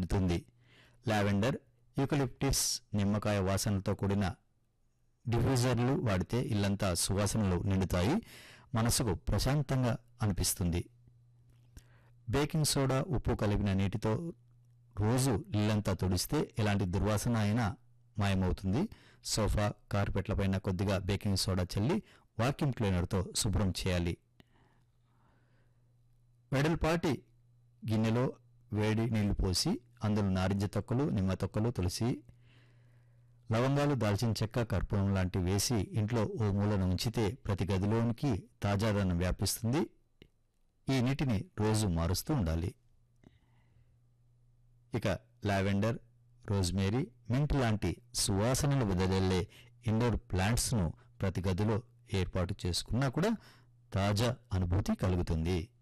నిండుతుంది lavender eucalyptus నిమ్మకాయ వాసనలతో కూడిన డిఫ్యూజర్లు వాడితే ఇల్లంతా సువాసనలు నిండుతాయి మనసుకు ప్రశాంతంగా అనిపిస్తుంది బేకింగ్ సోడా ఉప్పు కలిపిన నీటితో రోజు ఇల్లంతా తుడిస్తే ఎలాంటి దుర్వాసన అయినా మాయమవుతుంది సోఫా కార్పెట్లపైన కొద్దిగా బేకింగ్ సోడా చల్లి వాక్యూమ్ క్లీనర్తో శుభ్రం చేయాలి వెడల్పాటి గిన్నెలో వేడి నీళ్లు పోసి అందులో నారింజ తొక్కలు నిమ్మ తొక్కలు తులసి లవంగాలు దాల్చిన చెక్క కర్పూరం లాంటివి వేసి ఇంట్లో ఓ మూలను ఉంచితే ప్రతి గదిలోనికి తాజాదనం వ్యాపిస్తుంది ఈ నీటిని రోజు మారుస్తూ ఉండాలి ఇక లావెండర్ రోజ్మేరీ మింట్ లాంటి సువాసనలు వెదజల్లే ఇండోర్ ప్లాంట్స్ను ప్రతి గదిలో ఏర్పాటు చేసుకున్నా కూడా తాజా అనుభూతి కలుగుతుంది